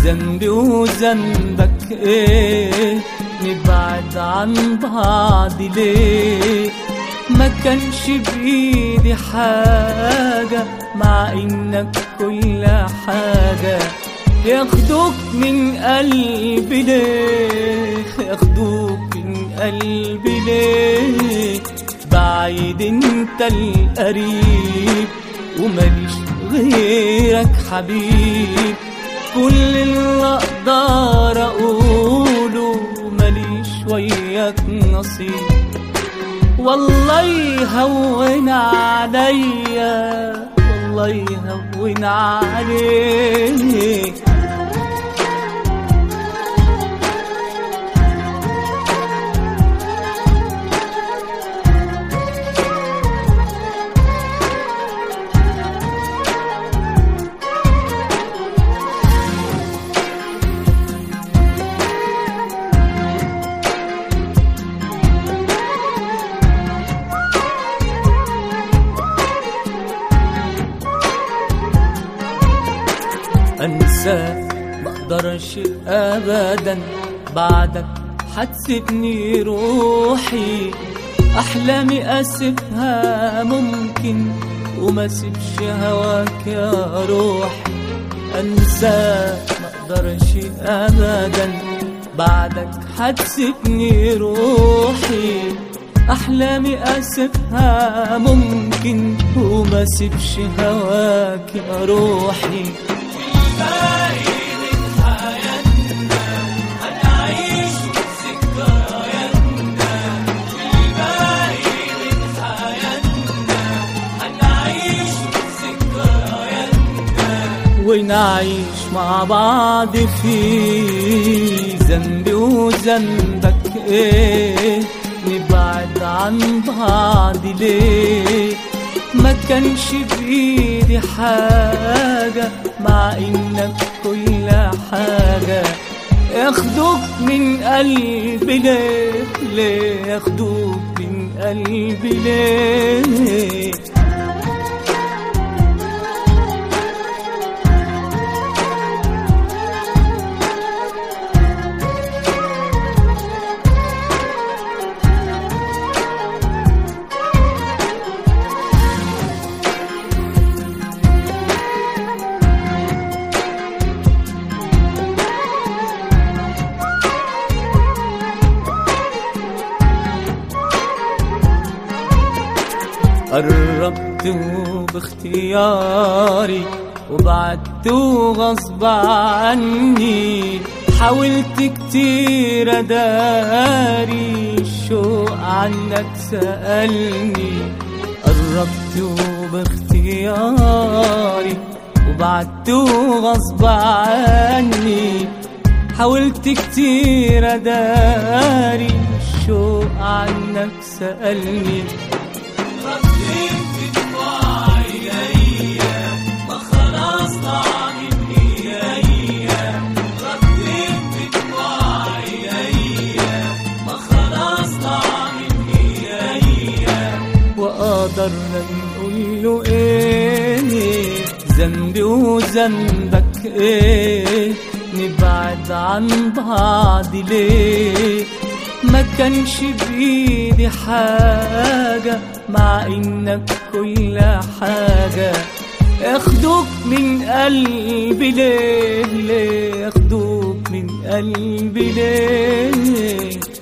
ذنبي وذنبك ايه نبعد عن بعض ليه ما كانش بايدي حاجة مع انك كل حاجة ياخدوك من قلبي ليه ياخدوك من قلبي ليه بعيد انت القريب وماليش غيرك حبيب كل اللي اقدر اقوله ماليش وياك نصيب والله يهون عليا والله يهون عليك انساك ما اقدرش ابدا بعدك حتسيبني روحي احلامي اسيبها ممكن وما سيبش هواك يا روحي انساك ما اقدرش ابدا بعدك حتسيبني روحي احلامي اسيبها ممكن وما سيبش هواك يا روحي ونعيش مع بعض في ذنبي وذنبك ايه نبعد عن بعض ليه ما كانش بايدي حاجة مع انك كل حاجة ياخدوك من قلبي ليه ليه ياخدوك من قلبي ليه قربت باختياري وبعدت غصب عني حاولت كتير اداري الشوق عنك سألني قربت باختياري وبعدت غصب عني حاولت كتير اداري الشوق عنك سألني وقدرنا نقول له ايه ذنبي وذنبك ايه نبعد عن بعض ليه ما كانش بايدي حاجة مع انك كل حاجة ياخدوك من قلبي ليه ليه ياخدوك من قلبي ليه